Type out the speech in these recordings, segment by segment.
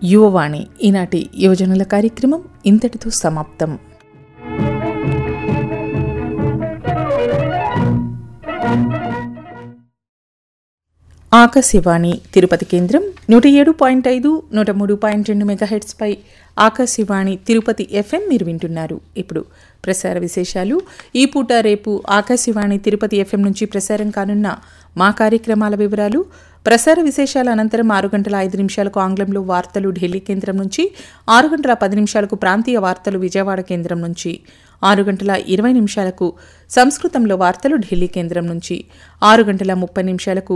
యువవాణి ఈనాటి యువజనుల కార్యక్రమం ఇంతటితో సమాప్తం ఆకాశవాణి తిరుపతి కేంద్రం నూట ఏడు పాయింట్ ఐదు నూట మూడు పాయింట్ రెండు మెగాహెట్స్పై ఆకాశవాణి తిరుపతి ఎఫ్ఎం మీరు వింటున్నారు ఇప్పుడు ప్రసార విశేషాలు ఈ పూట రేపు ఆకాశవాణి తిరుపతి ఎఫ్ఎం నుంచి ప్రసారం కానున్న మా కార్యక్రమాల వివరాలు ప్రసార విశేషాల అనంతరం ఆరు గంటల ఐదు నిమిషాలకు ఆంగ్లంలో వార్తలు ఢిల్లీ కేంద్రం నుంచి ఆరు గంటల పది నిమిషాలకు ప్రాంతీయ వార్తలు విజయవాడ కేంద్రం నుంచి ఆరు గంటల ఇరవై నిమిషాలకు సంస్కృతంలో వార్తలు ఢిల్లీ కేంద్రం నుంచి ఆరు గంటల ముప్పై నిమిషాలకు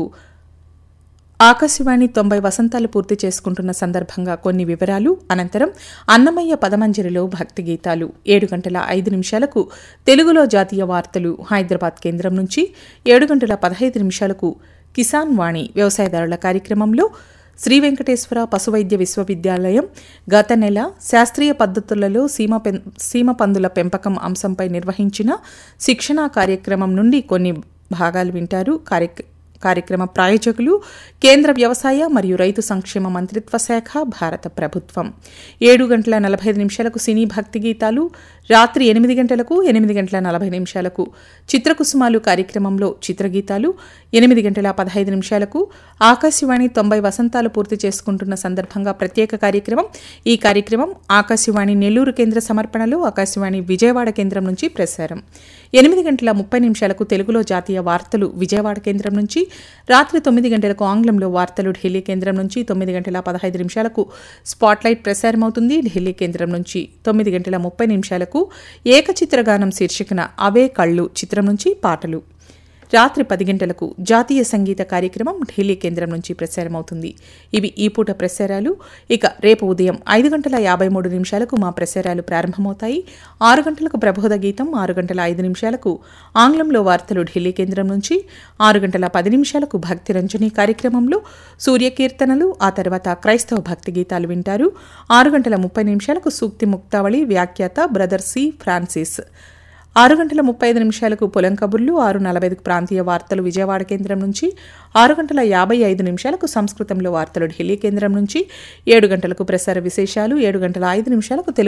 ఆకాశవాణి తొంభై వసంతాలు పూర్తి చేసుకుంటున్న సందర్భంగా కొన్ని వివరాలు అనంతరం అన్నమయ్య పదమంజరిలో భక్తి గీతాలు ఏడు గంటల ఐదు నిమిషాలకు తెలుగులో జాతీయ వార్తలు హైదరాబాద్ కేంద్రం నుంచి ఏడు గంటల పదహైదు నిమిషాలకు కిసాన్ వాణి వ్యవసాయదారుల కార్యక్రమంలో శ్రీ వెంకటేశ్వర పశువైద్య విశ్వవిద్యాలయం గత నెల శాస్త్రీయ పద్ధతులలో సీమ పెం సీమ పందుల పెంపకం అంశంపై నిర్వహించిన శిక్షణా కార్యక్రమం నుండి కొన్ని భాగాలు వింటారు కార్యక్ర కార్యక్రమ ప్రాయోజకులు కేంద్ర వ్యవసాయ మరియు రైతు సంక్షేమ మంత్రిత్వ శాఖ భారత ప్రభుత్వం ఏడు గంటల నలభై ఐదు నిమిషాలకు సినీ భక్తి గీతాలు రాత్రి ఎనిమిది గంటలకు ఎనిమిది గంటల నలభై నిమిషాలకు చిత్రకుసుమాలు కార్యక్రమంలో చిత్రగీతాలు ఎనిమిది గంటల పదహైదు నిమిషాలకు ఆకాశవాణి తొంభై వసంతాలు పూర్తి చేసుకుంటున్న సందర్భంగా ప్రత్యేక కార్యక్రమం ఈ కార్యక్రమం ఆకాశవాణి నెల్లూరు కేంద్ర సమర్పణలో ఆకాశవాణి విజయవాడ కేంద్రం నుంచి ప్రసారం ఎనిమిది గంటల ముప్పై నిమిషాలకు తెలుగులో జాతీయ వార్తలు విజయవాడ కేంద్రం నుంచి రాత్రి తొమ్మిది గంటలకు ఆంగ్లంలో వార్తలు ఢిల్లీ కేంద్రం నుంచి తొమ్మిది గంటల పదహైదు నిమిషాలకు స్పాట్లైట్ ప్రసారమవుతుంది ఢిల్లీ కేంద్రం నుంచి తొమ్మిది గంటల ముప్పై నిమిషాలకు ఏకచిత్రగానం శీర్షికన అవే కళ్ళు చిత్రం నుంచి పాటలు రాత్రి పది గంటలకు జాతీయ సంగీత కార్యక్రమం ఢిల్లీ కేంద్రం నుంచి ప్రసారమవుతుంది ఇవి ఈ పూట ప్రసారాలు ఇక రేపు ఉదయం ఐదు గంటల యాభై మూడు నిమిషాలకు మా ప్రసారాలు ప్రారంభమవుతాయి ఆరు గంటలకు ప్రబోధ గీతం ఆరు గంటల ఐదు నిమిషాలకు ఆంగ్లంలో వార్తలు ఢిల్లీ కేంద్రం నుంచి ఆరు గంటల పది నిమిషాలకు భక్తి రంజని కార్యక్రమంలో సూర్యకీర్తనలు ఆ తర్వాత క్రైస్తవ భక్తి గీతాలు వింటారు ఆరు గంటల ముప్పై నిమిషాలకు సూక్తి ముక్తావళి వ్యాఖ్యాత బ్రదర్ సి ఫ్రాన్సిస్ ఆరు గంటల ముప్పై ఐదు నిమిషాలకు పొలం కబుర్లు ఆరు నలభై ఐదుకు ప్రాంతీయ వార్తలు విజయవాడ కేంద్రం నుంచి ఆరు గంటల యాభై ఐదు నిమిషాలకు సంస్కృతంలో వార్తలు ఢిల్లీ కేంద్రం నుంచి ఏడు గంటలకు ప్రసార విశేషాలు ఏడు గంటల ఐదు నిమిషాలకు తెలుగు